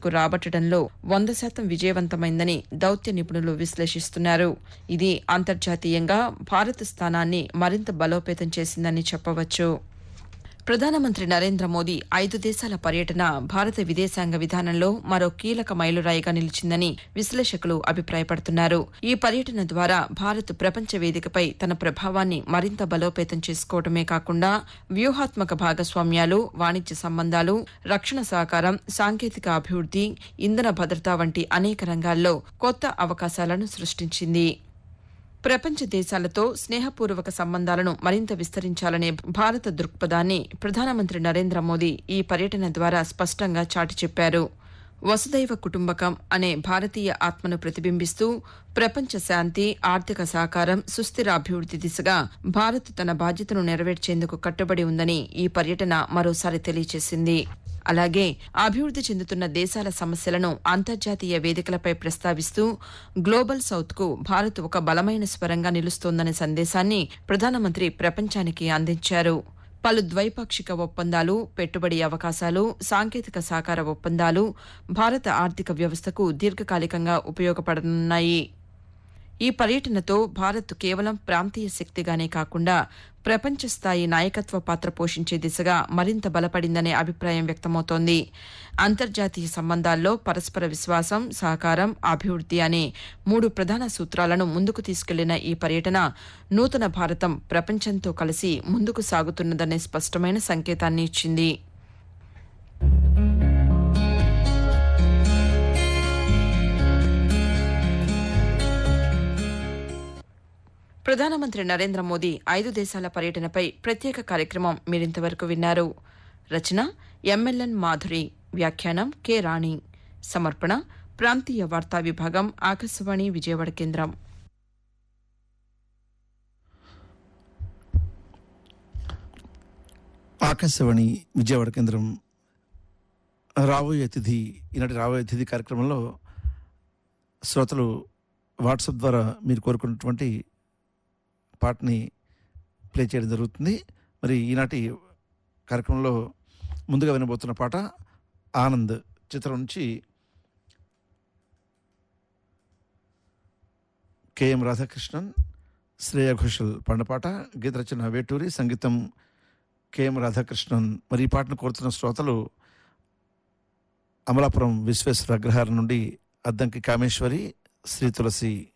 భారత్కు రాబట్టడంలో వంద శాతం విజయవంతమైందని దౌత్య నిపుణులు విశ్లేషిస్తున్నారు ఇది అంతర్జాతీయంగా భారత్ స్థానాన్ని మరింత బలోపేతం చేసిందని చెప్పవచ్చు ప్రధానమంత్రి నరేంద్ర మోదీ ఐదు దేశాల పర్యటన భారత విదేశాంగ విధానంలో మరో కీలక మైలురాయిగా నిలిచిందని విశ్లేషకులు అభిప్రాయపడుతున్నారు ఈ పర్యటన ద్వారా భారత్ ప్రపంచ వేదికపై తన ప్రభావాన్ని మరింత బలోపేతం చేసుకోవడమే కాకుండా వ్యూహాత్మక భాగస్వామ్యాలు వాణిజ్య సంబంధాలు రక్షణ సహకారం సాంకేతిక అభివృద్ది ఇంధన భద్రత వంటి అనేక రంగాల్లో కొత్త అవకాశాలను సృష్టించింది ప్రపంచ దేశాలతో స్నేహపూర్వక సంబంధాలను మరింత విస్తరించాలనే భారత దృక్పథాన్ని ప్రధానమంత్రి నరేంద్ర మోదీ ఈ పర్యటన ద్వారా స్పష్టంగా చాటి చెప్పారు వసుదైవ కుటుంబకం అనే భారతీయ ఆత్మను ప్రతిబింబిస్తూ ప్రపంచ శాంతి ఆర్థిక సహకారం సుస్థిర అభివృద్ది దిశగా భారత్ తన బాధ్యతను నెరవేర్చేందుకు కట్టుబడి ఉందని ఈ పర్యటన మరోసారి తెలియజేసింది అలాగే అభివృద్ది చెందుతున్న దేశాల సమస్యలను అంతర్జాతీయ వేదికలపై ప్రస్తావిస్తూ గ్లోబల్ సౌత్కు భారత్ ఒక బలమైన స్వరంగా నిలుస్తోందనే సందేశాన్ని ప్రధానమంత్రి ప్రపంచానికి అందించారు పలు ద్వైపాక్షిక ఒప్పందాలు పెట్టుబడి అవకాశాలు సాంకేతిక సహకార ఒప్పందాలు భారత ఆర్థిక వ్యవస్థకు దీర్ఘకాలికంగా ఉపయోగపడనున్నాయి ఈ పర్యటనతో భారత్ కేవలం ప్రాంతీయ శక్తిగానే కాకుండా ప్రపంచ స్థాయి నాయకత్వ పాత్ర పోషించే దిశగా మరింత బలపడిందనే అభిప్రాయం వ్యక్తమవుతోంది అంతర్జాతీయ సంబంధాల్లో పరస్పర విశ్వాసం సహకారం అభివృద్ది అనే మూడు ప్రధాన సూత్రాలను ముందుకు తీసుకెళ్లిన ఈ పర్యటన నూతన భారతం ప్రపంచంతో కలిసి ముందుకు సాగుతున్నదనే స్పష్టమైన సంకేతాన్ని ఇచ్చింది ప్రధానమంత్రి నరేంద్ర మోదీ ఐదు దేశాల పర్యటనపై ప్రత్యేక కార్యక్రమం మీరింతవరకు విన్నారు రచన ఎంఎల్ఎన్ మాధురి వ్యాఖ్యానం కె రాణి సమర్పణ ప్రాంతీయ వార్తా విభాగం ఆకాశవాణి విజయవాడ కేంద్రం ఆకాశవాణి విజయవాడ కేంద్రం రాబోయే అతిథి ఈనాటి రాబోయే అతిథి కార్యక్రమంలో శ్రోతలు వాట్సాప్ ద్వారా మీరు కోరుకున్నటువంటి పాటని ప్లే చేయడం జరుగుతుంది మరి ఈనాటి కార్యక్రమంలో ముందుగా వినబోతున్న పాట ఆనంద్ చిత్రం నుంచి కెఎం రాధాకృష్ణన్ శ్రేయ ఘోషల్ పాడిన గీత రచన వేటూరి సంగీతం కెఎం రాధాకృష్ణన్ మరి ఈ పాటను కోరుతున్న శ్రోతలు అమలాపురం విశ్వేశ్వర అగ్రహారం నుండి అద్దంకి కామేశ్వరి శ్రీ తులసి